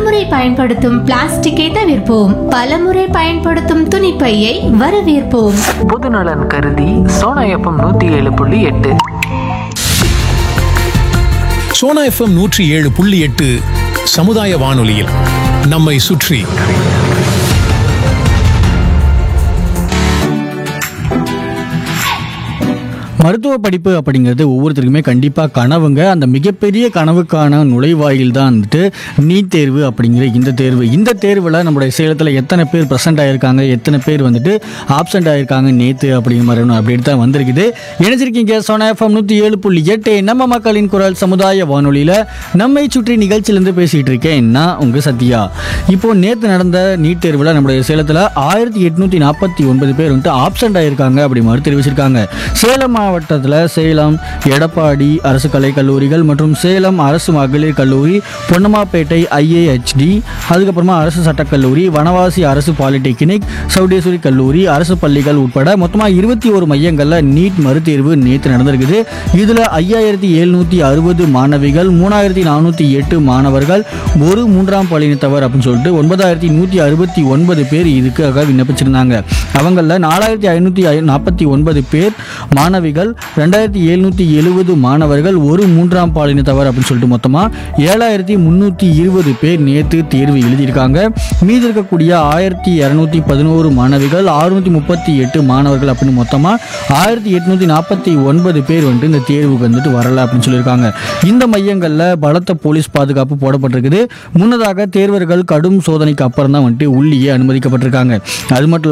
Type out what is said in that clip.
ஒருமுறை பயன்படுத்தும் பிளாஸ்டிக்கை தவிர்ப்போம் பலமுறை பயன்படுத்தும் துணிப்பையை வரவேற்போம் பொதுநலன் கருதி சோனா எஃப்எம் நூற்றி ஏழு புள்ளி எட்டு சோனா எஃப்எம் நூற்றி ஏழு புள்ளி எட்டு சமுதாய வானொலியில் நம்மை சுற்றி மருத்துவ படிப்பு அப்படிங்கிறது ஒவ்வொருத்தருக்குமே கண்டிப்பாக கனவுங்க அந்த மிகப்பெரிய கனவுக்கான நுழைவாயில் தான் வந்துட்டு நீட் தேர்வு அப்படிங்கிற இந்த தேர்வு இந்த தேர்வில் நம்மளுடைய சேலத்தில் எத்தனை பேர் ப்ரெசென்ட் ஆகியிருக்காங்க எத்தனை பேர் வந்துட்டு ஆப்சென்ட் ஆகியிருக்காங்க நேற்று அப்படிங்கிற மாதிரி ஒன்று அப்படி தான் வந்திருக்குது இணைஞ்சிருக்கீங்க சோனா எஃப்எம் நூற்றி ஏழு புள்ளி எட்டு நம்ம மக்களின் குரல் சமுதாய வானொலியில் நம்மை சுற்றி நிகழ்ச்சியிலேருந்து பேசிகிட்டு இருக்கேன் நான் உங்கள் சத்யா இப்போ நேற்று நடந்த நீட் தேர்வில் நம்மளுடைய சேலத்தில் ஆயிரத்தி எட்நூற்றி நாற்பத்தி ஒன்பது பேர் வந்துட்டு ஆப்சென்ட் ஆகியிருக்காங்க அப்படி மாதிரி தெரிவிச்சிருக்காங்க சேலம் மாவட்டத்தில் சேலம் எடப்பாடி அரசு கலைக் கல்லூரிகள் மற்றும் சேலம் அரசு மகளிர் கல்லூரி பொன்னம்மாப்பேட்டை ஐஏஹெச்டி அதுக்கப்புறமா அரசு சட்டக்கல்லூரி வனவாசி அரசு பாலிடெக்னிக் சௌடேஸ்வரி கல்லூரி அரசு பள்ளிகள் உட்பட மொத்தமாக இருபத்தி ஒரு மையங்களில் நீட் மறுதேர்வு நேற்று நடந்திருக்குது இதில் ஐயாயிரத்தி எழுநூற்றி அறுபது மாணவிகள் மூணாயிரத்தி நானூற்றி எட்டு மாணவர்கள் ஒரு மூன்றாம் பாலினத்தவர் அப்படின்னு சொல்லிட்டு ஒன்பதாயிரத்தி நூற்றி அறுபத்தி ஒன்பது பேர் இதுக்காக விண்ணப்பிச்சிருந்தாங்க அவங்களில் நாலாயிரத்தி ஐநூற்றி நாற்பத்தி ஒன்பது பேர் மாணவிகள் ரெண்டாயிரத்தி எழுநூற்றி எழுபது மாணவர்கள் ஒரு மூன்றாம் பாலினத்தவர் அப்படின்னு சொல்லிட்டு மொத்தமாக ஏழாயிரத்தி முந்நூற்றி இருபது பேர் நேற்று தேர்வு எழுதியிருக்காங்க மீதி இருக்கக்கூடிய ஆயிரத்தி இரநூத்தி பதினோரு மாணவிகள் அறுநூற்றி முப்பத்தி எட்டு மாணவர்கள் அப்படின்னு மொத்தமாக ஆயிரத்தி எட்நூற்றி நாற்பத்தி ஒன்பது பேர் வந்துட்டு இந்த தேர்வுக்கு வந்துட்டு வரல அப்படின்னு சொல்லியிருக்காங்க இந்த மையங்களில் பலத்த போலீஸ் பாதுகாப்பு போடப்பட்டிருக்குது முன்னதாக தேர்வர்கள் கடும் சோதனைக்கு அப்புறம் தான் வந்துட்டு உள்ளேயே அனுமதிக்கப்பட்டிருக்காங்க அது மட்டும்